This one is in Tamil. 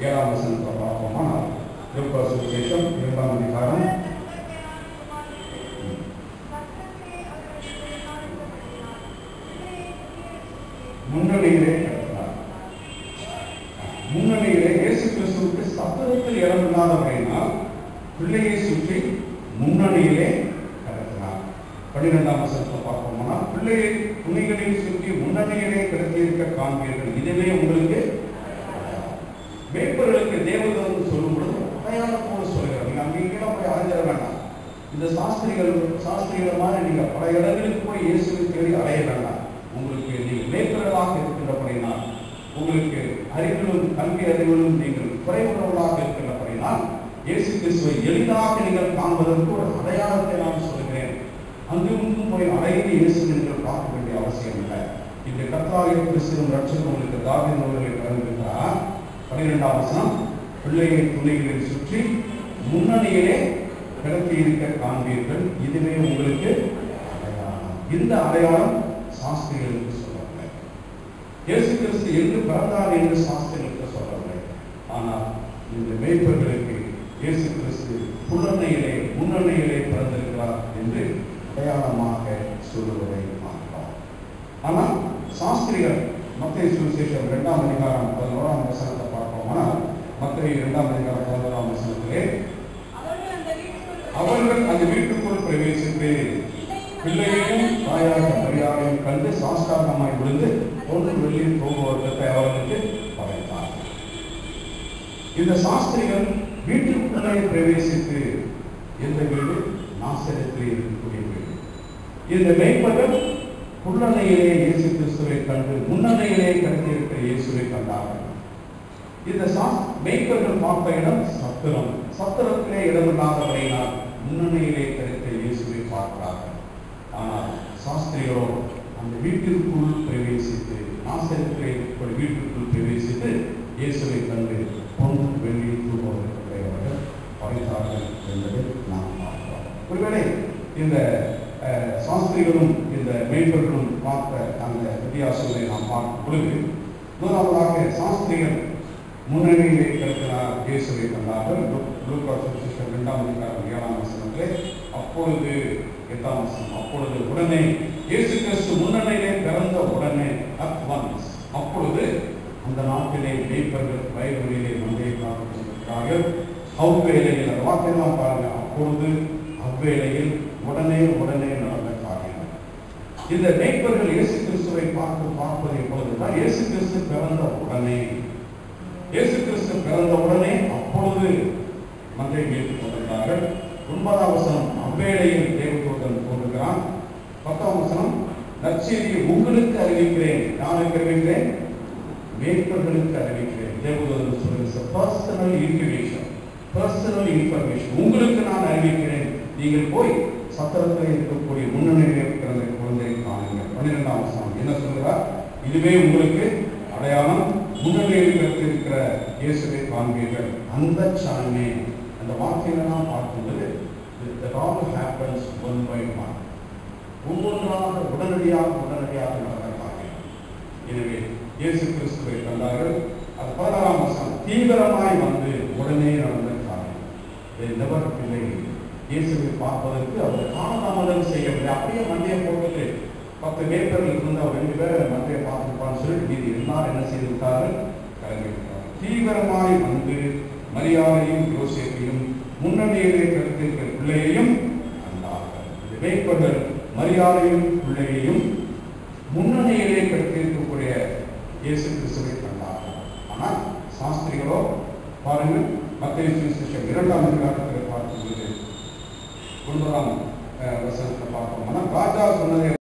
ஏழாம் வசனத்தை பார்ப்போமா லூக்கா சுவிசேஷம் இரண்டாம் அதிகாரம் முன்னணியிலே கிடக்கிறார் முன்னணியிலே இயேசு கிறிஸ்துவுக்கு சத்தத்தில் இடம் இல்லாதவரையினால் பிள்ளையை சுற்றி முன்னணியிலே கிடக்கிறார் பன்னிரெண்டாம் வசனத்தை பார்ப்போம்னா பிள்ளையை துணிகளில் சுற்றி முன்னணியிலே கிடத்தியிருக்க காண்பீர்கள் இதுவே உங்களுக்கு மேய்ப்பர்களுக்கு தேவதூதன் சொல்லும் பொழுது அடையாளத்தோடு சொல்கிறார் நீங்க அங்கே இங்கெல்லாம் போய் அலைஞ்சிட வேண்டாம் இந்த சாஸ்திரிகள் சாஸ்திரிகள் மாதிரி நீங்க பல இடங்களுக்கு போய் இயேசுவை தேடி அலைய வேண்டாம் உங்களுக்கு நீங்கள் மேய்ப்பர்களாக இருக்கின்றபடினால் உங்களுக்கு அறிவிலும் கல்வி அறிவிலும் நீங்கள் குறைவுள்ளவர்களாக இருக்கின்றபடினால் இயேசு கிறிஸ்துவை எளிதாக நீங்கள் காண்பதற்கு ஒரு அடையாளத்தை நான் சொல்கிறேன் அங்கும் இங்கும் போய் அடைந்து இயேசு நீங்கள் பார்க்க வேண்டிய அவசியம் இல்லை இந்த கர்த்தாவிய கிறிஸ்துவும் ரட்சகரும் உங்களுக்கு தாவின் அவர்களை கலந்துகிறார் பன்னிரெண்டாம் வசனம் பிள்ளையை துணைகளில் சுற்றி முன்னணியிலே கிடத்தி இருக்க காண்பீர்கள் இதுவே உங்களுக்கு அடையாளம் இந்த அடையாளம் சாஸ்திரிகளுக்கு சொல்லவில்லை இயேசு கிறிஸ்து எங்கு பிறந்தார் என்று சாஸ்திரிகளுக்கு சொல்லவில்லை ஆனால் இந்த மேய்ப்பர்களுக்கு இயேசு கிறிஸ்து புலனையிலே முன்னணியிலே பிறந்திருக்கிறார் என்று அடையாளமாக சொல்லுவதை பார்க்கிறோம் ஆனால் சாஸ்திரிகள் மத்திய சுவிசேஷம் இரண்டாம் அதிகாரம் பதினோராம் வசனத்தை பார்ப்போம்னா மத்திய இரண்டாம் அதிகாரம் பதினோராம் வசனத்திலே அவர்கள் அந்த வீட்டுக்குள் பிரவேசித்து பிள்ளையையும் தாயாக மரியாதையும் கண்டு சாஸ்தாகமாய் விழுந்து ஒன்று வெளியில் போகுவதற்கு அவர்களுக்கு படைத்தார் இந்த சாஸ்திரிகள் வீட்டுக்குள்ளே பிரவேசித்து எந்த வீடு நாசரத்தில் இருக்கக்கூடிய வீடு இந்த மேய்ப்பர்கள் புல்லணையிலே இயேசு கிறிஸ்துவை கண்டு முன்னணையிலே கண்டிருக்கிற இயேசுவை கண்டார்கள் இந்த சா மேய்ப்பர்கள் பார்த்த இடம் சத்திரம் சத்திரத்திலே இடமில்லாதவரையினால் முன்னணியிலே கிடைத்த இயேசுவை பார்க்கிறார்கள் ஆனால் சாஸ்திரிகளோ அந்த வீட்டிற்குள் பிரவேசித்து நாசரத்திலே ஒரு வீட்டிற்குள் பிரவேசித்து இயேசுவை கண்டு பொன் வெளியில் தூங்குவதற்கு அவர்கள் படைத்தார்கள் என்பதை நாம் பார்க்கிறோம் ஒருவேளை இந்த அஹ், சாஸ்திரிகளும் இந்த மேய்ப்பர்களும் பார்த்த அந்த வித்தியாசங்களை நாம் பார்க்கும் பொழுது முதலாவதாக சாஸ்திரிகள் முன்னணியிலே கிடக்கிறார் இயேசுவை கண்டார்கள் லூ- லூக்கா சுவிசேஷம் இரண்டாம் அதிகாரம் ஏழாம் வசனத்திலே அப்பொழுது எட்டாம் வசனம் அப்பொழுது உடனே இயேசு கிறிஸ்து முன்னணியிலே பிறந்த உடனே அட் ஒன்ஸ் அப்பொழுது அந்த நாட்டிலே மேய்ப்பர்கள் வயல்வெளியிலே மந்தையை காத்துக்கொண்டிருக்கிறார்கள் அவ்வேளையில் அந்த வார்த்தையெல்லாம் பாருங்க அப்பொழுது அவ்வேளையில் உடனே உடனே நடந்த காரியம் இந்த மேய்ப்பர்கள் இயேசு கிறிஸ்துவை பார்த்து பார்ப்பதை பொழுதுதான் இயேசு கிறிஸ்து பிறந்த உடனே இயேசு கிறிஸ்து பிறந்த உடனே அப்பொழுது மந்தை மீட்டுக் கொண்டிருந்தார்கள் ஒன்பதாம் வசனம் அவ்வேளையில் தேவதூதன் தோன்றுகிறான் பத்தாம் வசனம் நற்செய்தியை உங்களுக்கு அறிவிக்கிறேன் யாருக்கு அறிவிக்கிறேன் மேய்ப்பர்களுக்கு அறிவிக்கிறேன் தேவதூதன் சொல்லுங்க பர்சனல் இன்ஃபர்மேஷன் பர்சனல் இன்ஃபர்மேஷன் உங்களுக்கு நான் அறிவிக்கிறேன் நீங்கள் போய் சத்திரத்தில் இருக்கக்கூடிய முன்னணியில் இருக்கிற அந்த குழந்தையை காணுங்கள் பன்னிரெண்டாம் வசனம் என்ன சொல்கிறார் இதுவே உங்களுக்கு அடையாளம் முன்னணியில் இருக்கிற இயேசுவை காண்பீர்கள் அந்த சாணமே அந்த வார்த்தைகளெல்லாம் பார்க்கும்போது that all happens one by one ஒவ்வொன்றாக உடனடியாக உடனடியாக நடந்த காரியம் எனவே இயேசு கிறிஸ்துவை கண்டார்கள் அது பதினாறாம் வசனம் தீவிரமாய் வந்து உடனே நடந்த காரியம் They never delayed. இயேசுவை பார்ப்பதற்கு அவர் காலதாமதம் செய்யவில்லை அப்படியே மண்டையை போட்டுட்டு பத்து மேற்பர்கள் இருந்து அவர் ரெண்டு பேரை மண்டையை பார்த்துப்பான்னு சொல்லிட்டு மீதி எல்லாரும் என்ன செய்து விட்டார்கள் கிளம்பி விட்டார்கள் தீவிரமாய் வந்து மரியாதையும் யோசேப்பையும் முன்னணியிலே கிடத்திருக்கிற பிள்ளையையும் கண்டார்கள் இந்த மேய்ப்பர்கள் மரியாதையும் பிள்ளையையும் முன்னணியிலே கிடத்திருக்கக்கூடிய இயேசு கிறிஸ்துவை கண்டார்கள் ஆனால் சாஸ்திரிகளோ பாருங்கள் மத்திய சுவிசேஷம் இரண்டாம் அதிகாரத்தில் பார்க்கும்போது ஒன்பதாம் அஹ், வசனத்தை பார்ப்போம் ஆனால் ராஜா சொன்னதை